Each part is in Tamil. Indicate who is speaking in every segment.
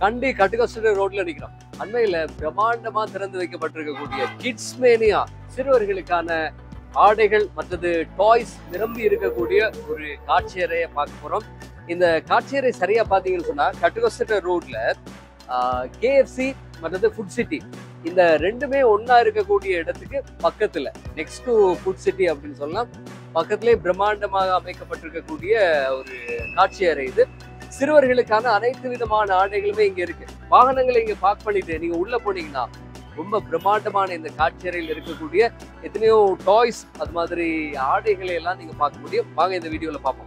Speaker 1: கண்டி கட்டுக்கஸ்டர் ரோட்ல நிக்கிறோம் அண்மையில பிரம்மாண்டமா திறந்து வைக்கப்பட்டிருக்கக்கூடிய கிட்ஸ் மேனியா சிறுவர்களுக்கான ஆடைகள் மற்றது டாய்ஸ் நிரம்பி இருக்கக்கூடிய ஒரு காட்சியறையை பார்க்க போறோம் இந்த காட்சியறை சரியா பாத்தீங்கன்னு சொன்னா கட்டுக்கஸ்டர் ரோட்ல கேஎஃப்சி மற்றது ஃபுட் சிட்டி இந்த ரெண்டுமே ஒண்ணா இருக்கக்கூடிய இடத்துக்கு பக்கத்துல நெக்ஸ்ட் டு ஃபுட் சிட்டி அப்படின்னு சொல்லலாம் பக்கத்திலே பிரம்மாண்டமாக அமைக்கப்பட்டிருக்கக்கூடிய ஒரு காட்சி அறை இது சிறுவர்களுக்கான அனைத்து விதமான ஆடைகளுமே இங்க இருக்கு வாகனங்களை இங்க பார்க் பண்ணிட்டு நீங்க உள்ள போனீங்கன்னா ரொம்ப பிரம்மாண்டமான இந்த காட்சி அறையில் இருக்கக்கூடிய எத்தனையோ டாய்ஸ் அது மாதிரி ஆடைகளை எல்லாம் நீங்க பார்க்க முடியும் வாங்க இந்த வீடியோல பார்ப்போம்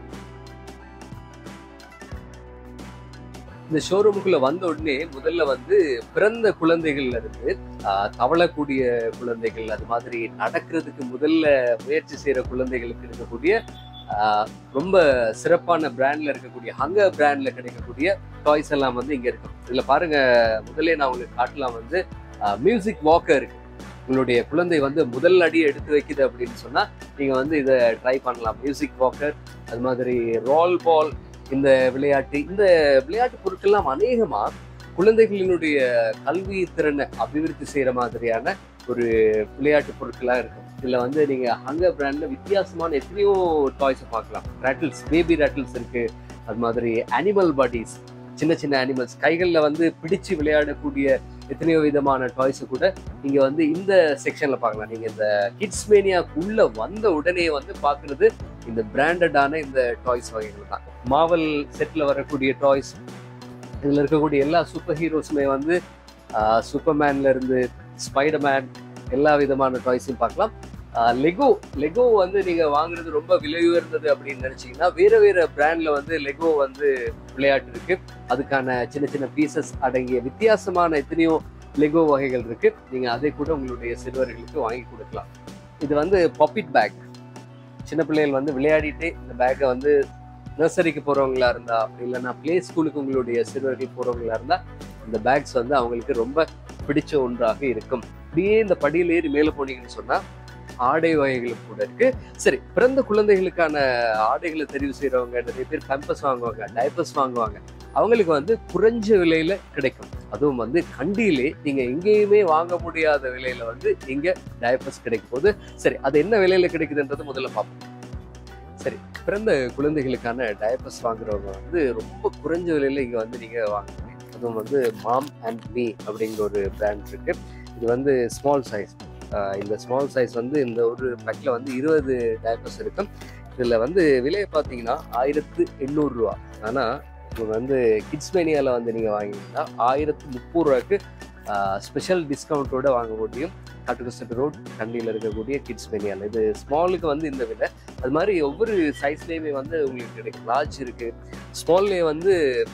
Speaker 1: இந்த ஷோரூமுக்குள்ள வந்த உடனே முதல்ல வந்து பிறந்த குழந்தைகள்ல இருந்து ஆஹ், தவழக்கூடிய குழந்தைகள் அது மாதிரி நடக்கிறதுக்கு முதல்ல முயற்சி செய்யற குழந்தைகளுக்கு இருக்கக்கூடிய ஆஹ், ரொம்ப சிறப்பான பிராண்ட்ல இருக்கக்கூடிய ஹங்க பிராண்ட்ல கிடைக்கக்கூடிய டாய்ஸ் எல்லாம் வந்து இங்க இருக்கும் இதுல பாருங்க முதல்ல நான் உங்களுக்கு காட்டலாம் வந்து மியூசிக் வாக்கர் இருக்கு உங்களுடைய குழந்தை வந்து முதல் அடி எடுத்து வைக்குது அப்படின்னு சொன்னா நீங்க வந்து இதை ட்ரை பண்ணலாம் மியூசிக் வாக்கர் அது மாதிரி ரோல் பால் இந்த விளையாட்டு இந்த விளையாட்டு பொருட்கள்லாம் அநேகமா குழந்தைகளினுடைய கல்வி திறனை அபிவிருத்தி செய்யற மாதிரியான ஒரு விளையாட்டு பொருட்களா இருக்கும் இதுல வந்து நீங்க ஹங்க பிராண்ட்ல வித்தியாசமான எத்தனையோ டாய்ஸ் பார்க்கலாம் ரேட்டில்ஸ் பேபி ரேட்டில்ஸ் இருக்கு அது மாதிரி அனிமல் பாடிஸ் சின்ன சின்ன அனிமல்ஸ் கைகள்ல வந்து பிடிச்சு விளையாடக்கூடிய எத்தனையோ விதமான டாய்ஸ் கூட நீங்க வந்து இந்த செக்ஷன்ல பார்க்கலாம் நீங்க இந்த கிட்ஸ் மேனியாக்குள்ள வந்த உடனே வந்து பாக்குறது இந்த பிராண்டடான இந்த டாய்ஸ் வகைகள் தான் மாவல் செட்ல வரக்கூடிய டாய்ஸ் இதுல இருக்கக்கூடிய எல்லா சூப்பர் ஹீரோஸுமே வந்து சூப்பர்மேன்ல இருந்து ஸ்பைடர்மேன் எல்லா விதமான டாய்ஸையும் பார்க்கலாம் லெகோ லெகோ வந்து நீங்க வாங்குறது ரொம்ப விலை உயர்ந்தது அப்படின்னு நினைச்சீங்கன்னா வேற வேற பிராண்ட்ல வந்து லெகோ வந்து விளையாட்டு இருக்கு அதுக்கான சின்ன சின்ன பீசஸ் அடங்கிய வித்தியாசமான எத்தனையோ லெகோ வகைகள் இருக்கு நீங்க அதை கூட உங்களுடைய சிறுவர்களுக்கு வாங்கி கொடுக்கலாம் இது வந்து பாப்பிட் பேக் சின்ன பிள்ளைகள் வந்து விளையாடிட்டே இந்த பேக்கை வந்து நர்சரிக்கு போறவங்களா இருந்தா அப்படி இல்லைன்னா பிளே ஸ்கூலுக்கு உங்களுடைய சிறுவர்கள் போறவங்களா இருந்தா இந்த பேக்ஸ் வந்து அவங்களுக்கு ரொம்ப பிடிச்ச ஒன்றாக இருக்கும் அப்படியே இந்த படியில் ஏறி மேலே போனீங்கன்னு சொன்னா ஆடை வகைகளும் கூட இருக்கு சரி பிறந்த குழந்தைகளுக்கான ஆடைகளை தெரிவு செய்யறவங்க நிறைய பேர் பேம்பஸ் வாங்குவாங்க டைப்பர்ஸ் வாங்குவாங்க அவங்களுக்கு வந்து குறைஞ்ச விலையில கிடைக்கும் அதுவும் வந்து கண்டியிலே நீங்க எங்கேயுமே வாங்க முடியாத விலையில வந்து இங்க டைப்பர்ஸ் கிடைக்கும் போது சரி அது என்ன விலையில கிடைக்குதுன்றது முதல்ல பார்ப்போம் சரி பிறந்த குழந்தைகளுக்கான டயப்பர்ஸ் வாங்குறவங்க வந்து ரொம்ப குறைஞ்ச விலையில இங்க வந்து நீங்க வாங்க முடியும் அதுவும் வந்து மாம் அண்ட் மீ அப்படிங்கிற ஒரு பிராண்ட் இருக்கு இது வந்து ஸ்மால் சைஸ் இந்த ஸ்மால் சைஸ் வந்து இந்த ஒரு பேக்ல வந்து இருபது டயப்பர்ஸ் இருக்கும் இதுல வந்து விலையை பார்த்தீங்கன்னா ஆயிரத்து எண்ணூறு ரூபா ஆனா இவங்க வந்து கிட்ஸ் மேனியால வந்து நீங்க வாங்கினீங்கன்னா ஆயிரத்து முப்பது ரூபாய்க்கு ஸ்பெஷல் டிஸ்கவுண்ட்டோட வாங்க முடியும் காட்டுக்கஸ்ட் ரோட் கண்டியில் இருக்கக்கூடிய கிட்ஸ் மேனியால் இது ஸ்மாலுக்கு வந்து இந்த விலை அது மாதிரி ஒவ்வொரு சைஸ்லேயுமே வந்து உங்களுக்கு கிடைக்கும் லார்ஜ் இருக்கு ஸ்மால்லே வந்து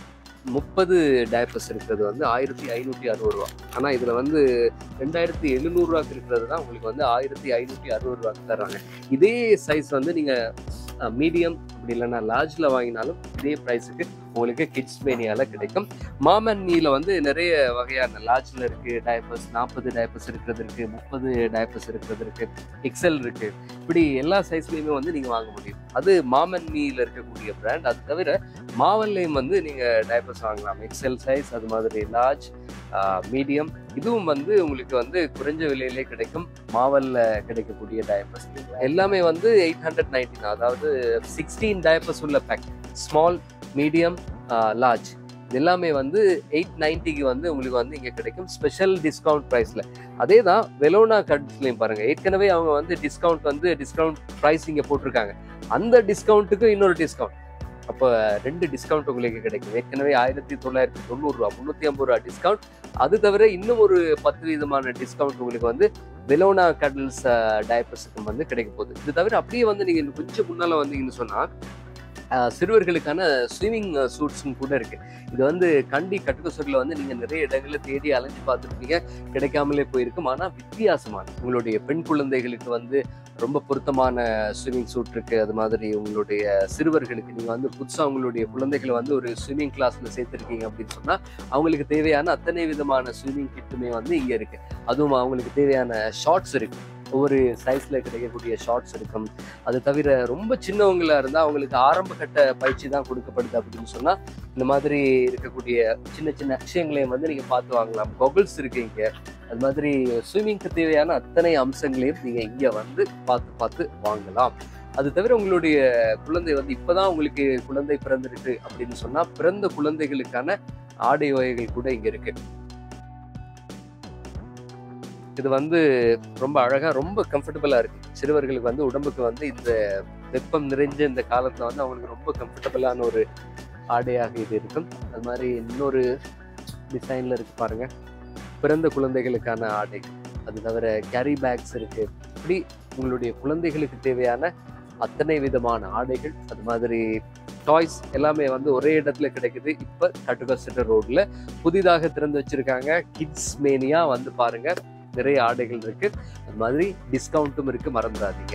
Speaker 1: முப்பது டயப்பர்ஸ் இருக்கிறது வந்து ஆயிரத்தி ஐநூற்றி அறுபது ரூபா ஆனால் இதில் வந்து ரெண்டாயிரத்தி எழுநூறுவாக்கு இருக்கிறது தான் உங்களுக்கு வந்து ஆயிரத்தி ஐநூற்றி அறுபது ரூபாக்கு தர்றாங்க இதே சைஸ் வந்து நீங்கள் மீடியம் அப்படி இல்லைன்னா லார்ஜில் வாங்கினாலும் இதே ப்ரைஸுக்கு உங்களுக்கு கிட்ஸ் மேனியால கிடைக்கும் மாமன் மீல வந்து நிறைய வகையான லார்ஜ்ல இருக்கு டயப்பர்ஸ் நாற்பது டயப்பர்ஸ் இருக்கிறது இருக்கு முப்பது டயப்பர்ஸ் இருக்கிறது இருக்கு எக்ஸல் இருக்கு இப்படி எல்லா சைஸ்லயுமே வந்து நீங்க வாங்க முடியும் அது மாமன் மீல இருக்கக்கூடிய பிராண்ட் அது தவிர மாவல்லையும் வந்து நீங்க டயப்பர்ஸ் வாங்கலாம் எக்ஸல் சைஸ் அது மாதிரி லார்ஜ் மீடியம் இதுவும் வந்து உங்களுக்கு வந்து குறைஞ்ச விலையிலே கிடைக்கும் மாவல்ல கிடைக்கக்கூடிய டயப்பர்ஸ் எல்லாமே வந்து எயிட் ஹண்ட்ரட் நைன்டீன் அதாவது சிக்ஸ்டீன் டயப்பர்ஸ் உள்ள பேக் ஸ்மால் மீடியம் லார்ஜ் இது எல்லாமே வந்து எயிட் நைன்ட்டிக்கு வந்து உங்களுக்கு வந்து இங்கே கிடைக்கும் ஸ்பெஷல் டிஸ்கவுண்ட் ப்ரைஸில் அதே தான் வெலோனா கட்ஸ்லையும் பாருங்கள் ஏற்கனவே அவங்க வந்து டிஸ்கவுண்ட் வந்து டிஸ்கவுண்ட் ப்ரைஸ் இங்கே போட்டிருக்காங்க அந்த டிஸ்கவுண்ட்டுக்கு இன்னொரு டிஸ்கவுண்ட் அப்போ ரெண்டு டிஸ்கவுண்ட் உங்களுக்கு கிடைக்கும் ஏற்கனவே ஆயிரத்தி தொள்ளாயிரத்தி தொண்ணூறுரூவா முந்நூற்றி ஐம்பது ரூபா டிஸ்கவுண்ட் அது தவிர இன்னும் ஒரு பத்து விதமான டிஸ்கவுண்ட் உங்களுக்கு வந்து வெலோனா கடல்ஸ் டயப்பர்ஸுக்கு வந்து கிடைக்க போகுது இது தவிர அப்படியே வந்து நீங்கள் இன்னும் கொஞ்சம் முன்னால் வந்தீங்கன்னு சொன்னால் ஆஹ் சிறுவர்களுக்கான ஸ்விம்மிங் சூட்ஸும் கூட இருக்கு இது வந்து கண்டி கட்டுக்கசூரில் வந்து நீங்க நிறைய இடங்கள்ல தேடி அலைஞ்சு பார்த்துருப்பீங்க கிடைக்காமலே போயிருக்கும் ஆனா வித்தியாசமான உங்களுடைய பெண் குழந்தைகளுக்கு வந்து ரொம்ப பொருத்தமான ஸ்விம்மிங் சூட் இருக்கு அது மாதிரி உங்களுடைய சிறுவர்களுக்கு நீங்க வந்து புதுசா உங்களுடைய குழந்தைகளை வந்து ஒரு ஸ்விம்மிங் கிளாஸ்ல சேர்த்திருக்கீங்க அப்படின்னு சொன்னா அவங்களுக்கு தேவையான அத்தனை விதமான ஸ்விம்மிங் கிட்டுமே வந்து இங்க இருக்கு அதுவும் அவங்களுக்கு தேவையான ஷார்ட்ஸ் இருக்கு ஒவ்வொரு சைஸ்ல கிடைக்கக்கூடிய ஷார்ட்ஸ் இருக்கும் அது தவிர ரொம்ப சின்னவங்களா இருந்தா அவங்களுக்கு ஆரம்ப கட்ட பயிற்சி தான் கொடுக்கப்படுது அப்படின்னு சொன்னா இந்த மாதிரி இருக்கக்கூடிய சின்ன சின்ன விஷயங்களையும் வந்து நீங்க பார்த்து வாங்கலாம் கொகல்ஸ் இருக்கு இங்க அது மாதிரி ஸ்விம்மிங்க்கு தேவையான அத்தனை அம்சங்களையும் நீங்க இங்க வந்து பார்த்து பார்த்து வாங்கலாம் அது தவிர உங்களுடைய குழந்தை வந்து இப்பதான் உங்களுக்கு குழந்தை பிறந்திருக்கு அப்படின்னு சொன்னா பிறந்த குழந்தைகளுக்கான ஆடை வகைகள் கூட இங்க இருக்கு இது வந்து ரொம்ப அழகா ரொம்ப கம்ஃபர்டபுளா இருக்கு சிறுவர்களுக்கு வந்து உடம்புக்கு வந்து இந்த வெப்பம் நிறைஞ்ச இந்த காலத்துல வந்து அவங்களுக்கு ரொம்ப கம்ஃபர்டபுளான ஒரு ஆடையாக இது இருக்கும் அது மாதிரி இன்னொரு டிசைன்ல இருக்கு பாருங்க பிறந்த குழந்தைகளுக்கான ஆடை அது தவிர கேரி பேக்ஸ் இருக்கு இப்படி உங்களுடைய குழந்தைகளுக்கு தேவையான அத்தனை விதமான ஆடைகள் அது மாதிரி டாய்ஸ் எல்லாமே வந்து ஒரே இடத்துல கிடைக்குது இப்போ கட்டுக்கா சிட்டர் ரோட்ல புதிதாக திறந்து வச்சிருக்காங்க கிட்ஸ் மேனியா வந்து பாருங்க நிறைய ஆடைகள் இருக்கு அது மாதிரி டிஸ்கவுண்ட்டும் இருக்கு மறந்துடாதீங்க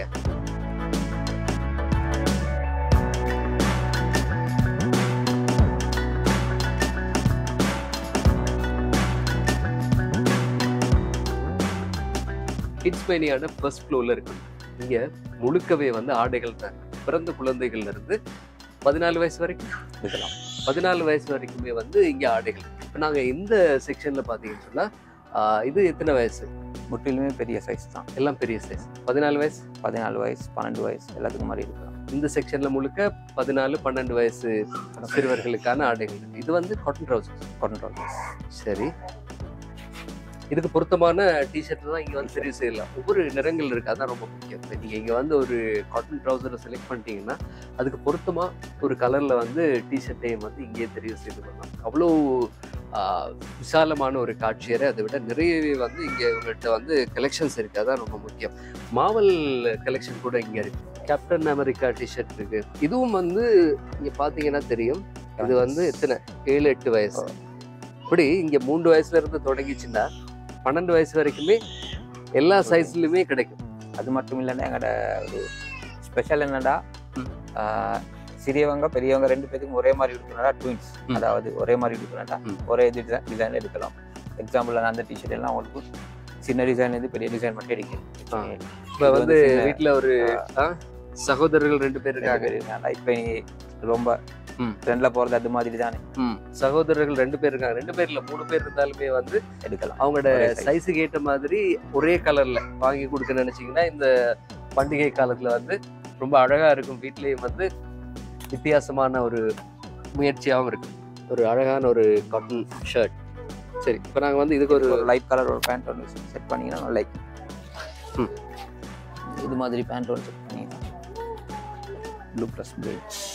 Speaker 1: கிட்ஸ் மேனியான ஃபர்ஸ்ட் ஃப்ளோர்ல இருக்கு இங்க முழுக்கவே வந்து ஆடைகள் தான் பிறந்த குழந்தைகள்ல இருந்து பதினாலு வயசு வரைக்கும் இருக்கலாம் பதினாலு வயசு வரைக்குமே வந்து இங்க ஆடைகள் இப்போ நாங்க இந்த செக்ஷன்ல பாத்தீங்கன்னு சொன்னா ஆஹ் இது எத்தனை வயசு
Speaker 2: முற்றிலுமே பெரிய சைஸ் தான்
Speaker 1: எல்லாம் பெரிய சைஸ் பதினாலு வயசு
Speaker 2: பதினாலு வயசு பன்னெண்டு வயசு எல்லாத்துக்கும் மாதிரி இருக்கலாம்
Speaker 1: இந்த செக்ஷன்ல முழுக்க பதினாலு பன்னெண்டு வயசு சிறுவர்களுக்கான ஆடைகள் இருக்கு இது வந்து காட்டன் ட்ரௌசர்ஸ்
Speaker 2: கண்ட்ரோல்
Speaker 1: சரி இதுக்கு பொருத்தமான டிஷர்ட் தான் இங்க வந்து தெரிவு செய்யலாம் ஒவ்வொரு நிறங்கள் இருக்கு அதான் ரொம்ப முக்கியம் இப்ப நீங்க இங்க வந்து ஒரு காட்டன் ட்ரௌசரை செலக்ட் பண்ணிட்டீங்கன்னா அதுக்கு பொருத்தமா ஒரு கலர்ல வந்து டிஷர்ட்டையும் வந்து இங்கேயே தெரிவு செய்து கொள்ளலாம் அவ்வளோ ஆஹ், விசாலமான ஒரு காட்சியரை அதை விட நிறையவே வந்து இங்க உங்கள்கிட்ட வந்து கலெக்ஷன்ஸ் இருக்கு அதான் ரொம்ப முக்கியம் மாவல் கலெக்ஷன் கூட இங்க இருக்கு கேப்டன் அமெரிக்கா டிஷர்ட் இருக்கு இதுவும் வந்து இங்க பாத்தீங்கன்னா தெரியும் இது வந்து எத்தனை ஏழு எட்டு வயசு இப்படி இங்க மூன்று வயசுல இருந்து தொடங்கிச்சுன்னா பன்னெண்டு வயசு வரைக்குமே எல்லா சைஸ்லயுமே கிடைக்கும்
Speaker 2: அது மட்டும் இல்லைன்னா எங்களோட ஒரு ஸ்பெஷல் என்னடா
Speaker 1: ம்.
Speaker 2: ஆஹ், சிறியவங்க பெரியவங்க ரெண்டு பேத்துக்கும் ஒரே மாதிரி எடுக்கணும்டா ட்வின்ஸ்
Speaker 1: ம்.
Speaker 2: அதாவது ஒரே மாதிரி எடுக்கணும்டா
Speaker 1: ம்.
Speaker 2: ஒரே டிசைன் டிசைன் எடுக்கலாம் எக்ஸாம்பிள் அந்த டிஷர்ட் எல்லாம் உங்களுக்கு சின்ன டிசைன் இது பெரிய டிசைன் மட்டும்
Speaker 1: ஆ.
Speaker 2: எடுக்கும்
Speaker 1: இப்ப வந்து
Speaker 2: சின்ன-
Speaker 1: வீட்டுல ஒரு ஆ, சகோதரர்கள் ரெண்டு பேர்
Speaker 2: ரெண்டு
Speaker 1: இருக்காங்க
Speaker 2: பேர் இருக்காங்க. இப்ப நீ ரொம்ப
Speaker 1: ம்.
Speaker 2: ட்ரெண்ட்ல போறது அது மாதிரி தானே
Speaker 1: ம், சகோதரர்கள் ரெண்டு பேர் இருக்காங்க ரெண்டு பேர்ல மூணு பேர் இருந்தாலுமே வந்து
Speaker 2: எடுக்கலாம்
Speaker 1: அவங்களோட
Speaker 2: ஒரே size.
Speaker 1: சைஸுக்கு ஏற்ற மாதிரி ஒரே கலர்ல வாங்கி கொடுக்க நினைச்சீங்கன்னா இந்த பண்டிகை காலத்துல வந்து ரொம்ப அழகா இருக்கும் வீட்லயும் வந்து வித்தியாசமான ஒரு முயற்சியாகவும் இருக்கு ஒரு அழகான ஒரு காட்டன் ஷர்ட் சரி இப்போ நாங்க வந்து இதுக்கு ஒரு
Speaker 2: ஒரு லைட் கலர் ஒரு பேண்ட் ஒன்று செட் பண்ணீங்கன்னா லைக்
Speaker 1: ம்.
Speaker 2: இது மாதிரி பேண்ட் ஒன்று செட் பண்ணீங்கன்னா ப்ளூ ப்ளஸ் ப்ளூ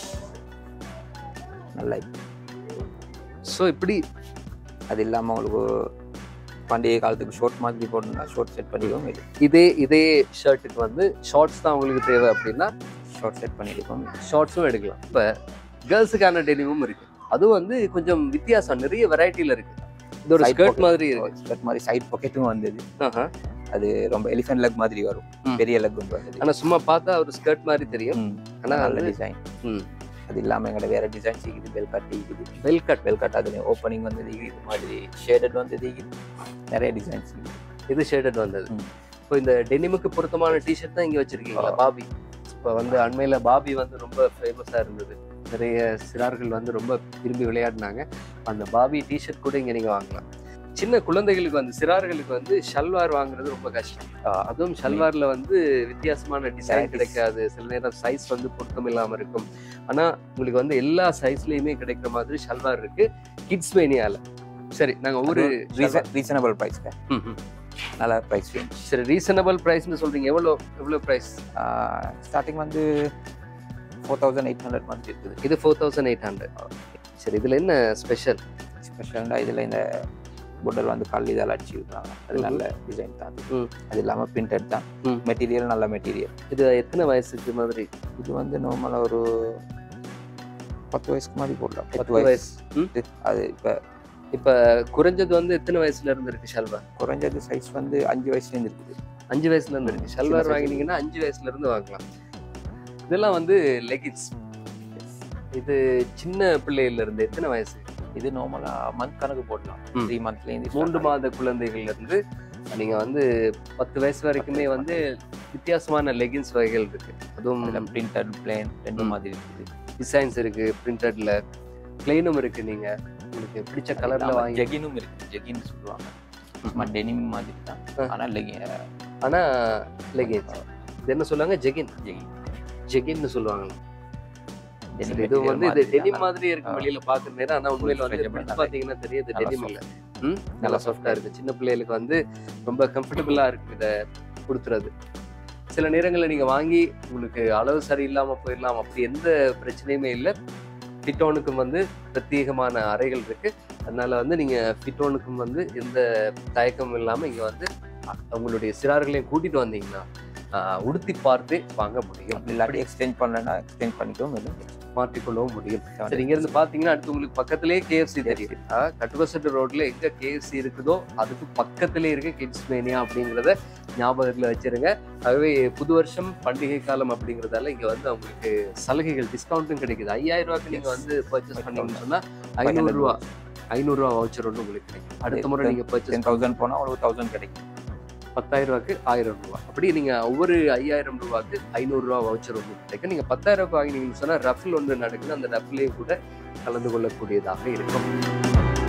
Speaker 2: நல்லா
Speaker 1: ஸோ இப்படி
Speaker 2: அது இல்லாமல் உங்களுக்கு பண்டிகை காலத்துக்கு ஷோர்ட் மாதிரி போடணும்னா ஷோர்ட் செட் பண்ணிக்கோங்க இது
Speaker 1: இதே இதே ஷர்ட்டுக்கு வந்து ஷார்ட்ஸ் தான் உங்களுக்கு தேவை அப்படின்னா
Speaker 2: ஷார்ட் செட் பண்ணியிருக்கோம்
Speaker 1: ஷார்ட்ஸும் எடுக்கலாம் இப்போ கேர்ள்ஸுக்கான டெனிமும் இருக்கு அதுவும் வந்து கொஞ்சம் வித்தியாசம் நிறைய வெரைட்டில இருக்கு இது ஒரு ஸ்கர்ட் மாதிரி இருக்கு
Speaker 2: ஸ்கர்ட் மாதிரி சைட் பாக்கெட்டும் வந்தது
Speaker 1: ஆஹா.
Speaker 2: அது ரொம்ப எலிஃபென்ட் லெக் மாதிரி வரும்
Speaker 1: ம்.
Speaker 2: பெரிய லெக் ஒன்று வந்தது
Speaker 1: ஆனா சும்மா பார்த்தா ஒரு ஸ்கர்ட் மாதிரி தெரியும்
Speaker 2: ம்.
Speaker 1: ஆனா
Speaker 2: நல்ல
Speaker 1: அது
Speaker 2: டிசைன்
Speaker 1: ம்.
Speaker 2: அது இல்லாமல் எங்களோட வேற டிசைன் இருக்குது பெல் கட் இருக்குது
Speaker 1: வெல் கட்
Speaker 2: பெல் கட் அதுல ஓப்பனிங் வந்தது இது மாதிரி ஷேடட் வந்தது இது நிறைய டிசைன்ஸ்
Speaker 1: இது ஷேடட் வந்தது
Speaker 2: ம்.
Speaker 1: இப்போ இந்த டெனிமுக்கு பொருத்தமான டிஷர்ட் தான் இங்க வச்சிருக்கீங்களா
Speaker 2: ஆ.
Speaker 1: பாபி இப்போ வந்து அண்மையில பாபி வந்து ரொம்ப ஃபேமஸா இருந்தது நிறைய சிறார்கள் வந்து ரொம்ப விரும்பி விளையாடினாங்க அந்த பாபி டிஷர்ட் கூட இங்க நீங்க வாங்கலாம் சின்ன குழந்தைகளுக்கு வந்து சிறார்களுக்கு வந்து ஷல்வார் வாங்குறது ரொம்ப கஷ்டம் ஆஹ் அதுவும் ஷல்வார்ல வந்து வித்தியாசமான டிசைன்
Speaker 2: Varieties.
Speaker 1: கிடைக்காது சில நேரம் சைஸ் வந்து பொருத்தம் இல்லாம இருக்கும் ஆனா உங்களுக்கு வந்து எல்லா சைஸ்லயுமே கிடைக்கிற மாதிரி ஷல்வார் இருக்கு கிட்ஸ் மேனியால சரி நாங்க ஒவ்வொரு
Speaker 2: ரீசனபிள் ப்ரைஸ்க்கு
Speaker 1: ம், ம்.
Speaker 2: நல்ல ப்ரைஸ் ரேஞ்ச்
Speaker 1: சரி ரீசனபிள் பிரைஸ்னு சொல்றீங்க எவ்வளோ எவ்வளோ பிரைஸ்
Speaker 2: ஸ்டார்டிங் வந்து ஃபோர் தௌசண்ட் எயிட் ஹண்ட்ரட் மாதிரி இருக்குது
Speaker 1: இது ஃபோர் தௌசண்ட் எயிட் ஹண்ட்ரட் சரி இதுல என்ன ஸ்பெஷல்
Speaker 2: ஸ்பெஷலாக இதில் இந்த புட்டல் வந்து கல் இதெல்லாம் அடிச்சிருக்காங்க அது
Speaker 1: ம்ஹும்.
Speaker 2: நல்ல டிசைன் தான் அது.
Speaker 1: ம்.
Speaker 2: அது இல்லாமல் பிரிண்டட் தான்
Speaker 1: ம்.
Speaker 2: மெட்டீரியல் நல்ல மெட்டீரியல்
Speaker 1: இது எத்தனை வயசுக்கு மாதிரி
Speaker 2: இது வந்து நார்மலாக ஒரு பத்து வயசுக்கு மாதிரி போடலாம்
Speaker 1: பத்து
Speaker 2: பத்து வயசு
Speaker 1: வயசு ம்?
Speaker 2: அது இப்போ
Speaker 1: இப்ப குறைஞ்சது வந்து எத்தனை வயசுல இருந்து இருக்கு ஷல்வார்
Speaker 2: குறைஞ்சது சைஸ் வந்து அஞ்சு வயசுலேருந்து இருக்குது
Speaker 1: அஞ்சு வயசுல இருந்து இருக்கு
Speaker 2: ம்,
Speaker 1: ஷல்வார்
Speaker 2: சின்ன size.
Speaker 1: வாங்கினீங்கன்னா அஞ்சு வயசுல இருந்து வாங்கலாம் இதெல்லாம் வந்து லெகின்ஸ் இது சின்ன பிள்ளையில இருந்து எத்தனை வயசு
Speaker 2: இது நார்மலாக மந்த் கணக்கு போடலாம்
Speaker 1: ம்.
Speaker 2: த்ரீ மந்த்லேருந்து
Speaker 1: மூன்று மாத குழந்தைகள்ல இருந்து நீங்க வந்து பத்து வயசு வரைக்குமே வந்து வித்தியாசமான லெகின்ஸ் வகைகள் இருக்கு அதுவும்
Speaker 2: அதில் பிரிண்டட் பிளேன் ரெண்டு
Speaker 1: ம்.
Speaker 2: மாதிரி இருக்குது
Speaker 1: டிசைன்ஸ் இருக்கு பிரிண்டட்ல பிளெயினும் இருக்கு நீங்க உங்களுக்கு பிடிச்ச கலர்ல வாங்கி
Speaker 2: ஜெகினும் இருக்கு ஜெகின் சொல்லுவாங்க சும்மா டெனிம் மாதிரி தான்
Speaker 1: ஆ.
Speaker 2: ஆனா லெகி
Speaker 1: ஆனா லெகின்ஸ் இது என்ன சொல்லுவாங்க ஜெகின்
Speaker 2: ஜெகின்
Speaker 1: ஜெகின்னு சொல்லுவாங்க
Speaker 2: denim
Speaker 1: இது
Speaker 2: material
Speaker 1: வந்து இது
Speaker 2: மாதிரி
Speaker 1: டெனிம்
Speaker 2: தான்.
Speaker 1: மாதிரி இருக்கு
Speaker 2: ஆ.
Speaker 1: வெளியில பாக்குற நேரம் ஆனா உண்மையில வந்து
Speaker 2: stretchable
Speaker 1: பிடிச்சு
Speaker 2: நல்லா
Speaker 1: பாத்தீங்கன்னா தெரியுது
Speaker 2: நல்லா
Speaker 1: டெனிம் இல்ல ம் நல்லா
Speaker 2: நல்லா
Speaker 1: சாஃப்டா இருக்கு சின்ன பிள்ளைகளுக்கு வந்து ரொம்ப கம்ஃபர்டபுளா இருக்கு இத கொடுத்துறது சில நேரங்கள்ல நீங்க வாங்கி உங்களுக்கு அளவு சரியில்லாம போயிடலாம் அப்படி எந்த பிரச்சனையுமே இல்லை ஃபிட்டோனுக்கும் வந்து பிரத்யேகமான அறைகள் இருக்கு அதனால வந்து நீங்க ஃபிட்டோனுக்கும் வந்து எந்த தயக்கமும் இல்லாம இங்க வந்து உங்களுடைய சிறார்களையும் கூட்டிட்டு வந்தீங்கன்னா ஆஹ், உடுத்தி பார்த்து வாங்க முடியும்
Speaker 2: அப்படி இல்லாட்டி எக்ஸ்சேஞ்ச் பண்ணலன்னா எக்ஸ்சேஞ்ச் பண்ணிக்கவும் இல்லை
Speaker 1: மாற்றிக்கொள்ளவும் முடியும் சரி இங்க இருந்து பாத்தீங்கன்னா அடுத்து உங்களுக்கு பக்கத்திலேயே கேஎஃப்சி தெரியும் கட்டுவசட்டு ரோட்ல எங்க கேஎஃப்சி இருக்குதோ அதுக்கு பக்கத்திலே இருக்கு கிட்ஸ் மேனியா அப்படிங்கிறத ஞாபகத்துல வச்சிருங்க ஆகவே புது வருஷம் பண்டிகை காலம் அப்படிங்கறதால இங்க வந்து உங்களுக்கு சலுகைகள் டிஸ்கவுண்ட்டும் கிடைக்குது ஐயாயிரம் ரூபாய்க்கு நீங்க
Speaker 2: Yes.
Speaker 1: வந்து பர்ச்சேஸ் பண்ணீங்கன்னு சொன்னா ஐநூறு ரூபா ஐநூறு ரூபா வவுச்சர் ஒன்று உங்களுக்கு கிடைக்கும் அடுத்த முறை நீங்க பர்ச்சேஸ்
Speaker 2: டென் தௌசண்ட் போனால் உங்களுக்கு தௌசண்ட் கிடைக்கும்
Speaker 1: பத்தாயிரம் ரூபாய்க்கு ஆயிரம் ரூபா அப்படி நீங்க ஒவ்வொரு ஐயாயிரம் ரூபாய்க்கு ஐநூறு ரூபா வவுச்சர் ஒன்று கிடைக்கும் நீங்க பத்தாயிரம் ரூபாய் வாங்கினீங்கன்னு சொன்னா ரஃபில் ஒன்று நடக்குது அந்த ரஃபிலையும் கூட கலந்து கொள்ளக்கூடியதாக இருக்கும்